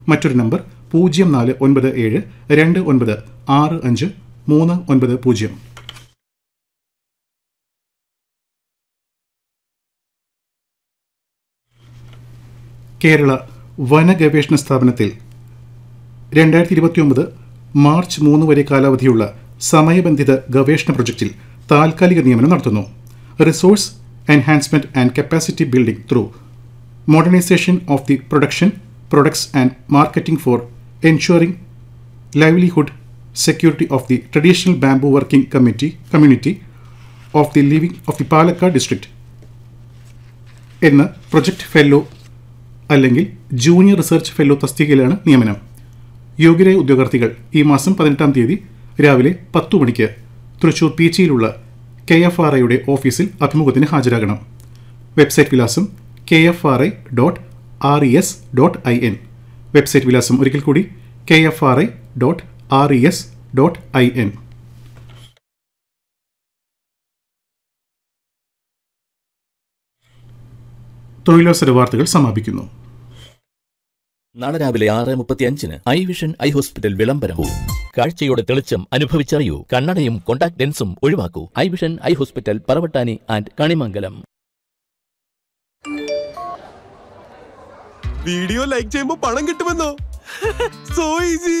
മറ്റൊരു നമ്പർ പൂജ്യം നാല് ഒൻപത് ഏഴ് രണ്ട് ഒൻപത് ആറ് അഞ്ച് മൂന്ന് ഒൻപത് പൂജ്യം കേരള വന ഗവേഷണ സ്ഥാപനത്തിൽ രണ്ടായിരത്തി ഇരുപത്തിയൊമ്പത് മാർച്ച് മൂന്ന് വരെ കാലാവധിയുള്ള സമയബന്ധിത ഗവേഷണ പ്രൊജക്റ്റിൽ താൽക്കാലിക നിയമനം നടത്തുന്നു resource enhancement and capacity building through modernisation of the production products and marketing for ensuring livelihood security of the traditional bamboo working committee community of the living of the Palakkad district എന്ന് project fellow അല്ലെങ്കിൽ junior research fellow തസ്തികയിലാണ് നിയമനം യോഗ്യരായ ഉദ്യോഗാർത്ഥികൾ ഈ മാസം പതിനെട്ടാം തീയതി രാവിലെ പത്തു മണിക്ക് തൃശൂർ പീച്ചിയിലുള്ള കെ എഫ് ആർ ഐയുടെ ഓഫീസിൽ അഭിമുഖത്തിന് ഹാജരാകണം വെബ്സൈറ്റ് വിലാസം K F R I dot R E S dot I N website വിലാസം ഒരിക്കൽ കൂടി K F R I dot R E S dot I N തൊഴിലവസര വാർത്തകൾ സമാപിക്കുന്നു നാളെ രാവിലെ ആറ് മുപ്പത്തി അഞ്ചിന് ഐ വിഷൻ ഐ ഹോസ്പിറ്റൽ വിളംബരവും കാഴ്ചയുടെ തെളിച്ചം അനുഭവിച്ചറിയൂ കണ്ണടയും കോണ്ടാക്ട് ലെൻസും ഒഴിവാക്കൂ ഐ വിഷൻ ഐ ഹോസ്പിറ്റൽ Paravattani and Kanimangalam video like ചെയ്യുമ്പോ പണം കിട്ടുമെന്നോ സോ ഈസി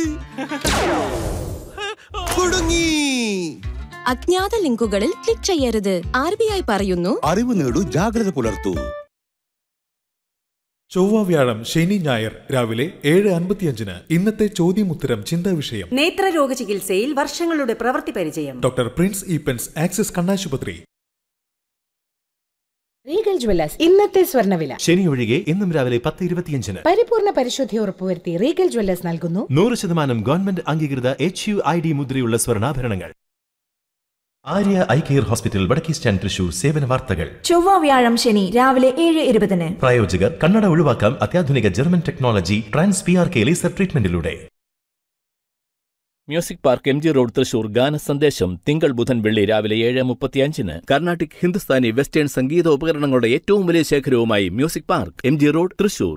കുടുങ്ങി അജ്ഞാത ലിങ്കുകളിൽ ക്ലിക്ക് ചെയ്യരുത് ആർ ബി ഐ പറയുന്നു അറിവ് നേടൂ ജാഗ്രത പുലർത്തൂ ചൊവ്വ വ്യാഴം ശനി ഞായർ രാവിലെ ഏഴ് അൻപത്തിയഞ്ചിന് ഇന്നത്തെ ചോദ്യമുത്തരം ചിന്താ വിഷയം നേത്രരോഗ ചികിത്സയിൽ വർഷങ്ങളുടെ പ്രവൃത്തി പരിചയം ഡോക്ടർ പ്രിൻസ് ഈപ്പൻസ് ആക്സിസ് കണ്ണാശുപത്രി റീഗൽ ജ്വല്ലേഴ്സ് ഇന്നത്തെ സ്വർണ്ണവില ശനി ഒഴികെ ഇന്നും രാവിലെ പത്ത് ഇരുപത്തിയഞ്ചിന് പരിപൂർണ പരിശുദ്ധി ഉറപ്പുവരുത്തി റീഗൽ ജ്വല്ലേഴ്സ് നൽകുന്നു നൂറ് ശതമാനം ഗവൺമെന്റ് അംഗീകൃത എച്ച് യു ഐ ഡി മുദ്രയുള്ള സ്വർണ്ണാഭരണങ്ങൾ ആര്യ ഐ കെയർ ഹോസ്പിറ്റൽ വടക്കേ സ്റ്റാൻഡ് തൃശൂർ സേവന വാർത്തകൾ ചൊവ്വ വ്യാഴം ശനി രാവിലെ ഏഴ് ഇരുപതിന് പ്രായോജകർ കണ്ണട ഒഴിവാക്കാം അത്യാധുനിക German technology trans P R K laser ട്രീറ്റ്മെന്റിലൂടെ music park M G road Thrissur ഗാന സന്ദേശം തിങ്കൾ ബുധൻ വെള്ളി രാവിലെ ഏഴ് മുപ്പത്തിയഞ്ചിന് കർണാട്ടിക് ഹിന്ദുസ്ഥാനി വെസ്റ്റേൺ സംഗീത ഉപകരണങ്ങളുടെ ഏറ്റവും വലിയ ശേഖരവുമായി music park M G road Thrissur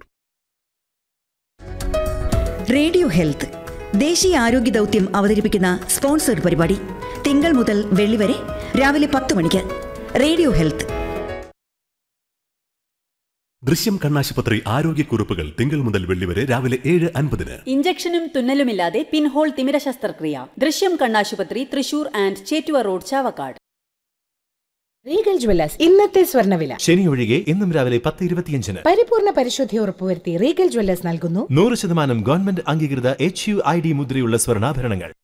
radio health ദേശീയ ആരോഗ്യ ദൗത്യം അവതരിപ്പിക്കുന്ന സ്പോൺസർഡ് പരിപാടി തിങ്കൾ മുതൽ വെള്ളി വരെ രാവിലെ പത്ത് മണിക്ക് റേഡിയോ ഹെൽത്ത് ദൃശ്യം കണ്ണാശുപത്രി ആരോഗ്യക്കുറിപ്പുകൾ തിങ്കൾ മുതൽ വെള്ളി വരെ രാവിലെ ഏഴ് അൻപതിന് ഇഞ്ചക്ഷനും തുന്നലുമില്ലാതെ പിൻഹോൾ തിമിര ശസ്ത്രക്രിയ ദൃശ്യം കണ്ണാശുപത്രി Thrissur and Chettuva road Chavakkad Regal Jewellers ഇന്നത്തെ സ്വർണ്ണവില ശനി ഒഴികെ ഇന്നും രാവിലെ പത്ത് ഇരുപത്തിയഞ്ചിന് പരിപൂർണ പരിശുദ്ധി ഉറപ്പുവരുത്തി റീഗൽ ജ്വല്ലേഴ്സ് നൽകുന്നു നൂറ് ശതമാനം ഗവൺമെന്റ് അംഗീകൃത എച്ച് യു ഐ ഡി മുദ്രയുള്ള സ്വർണ്ണാഭരണങ്ങൾ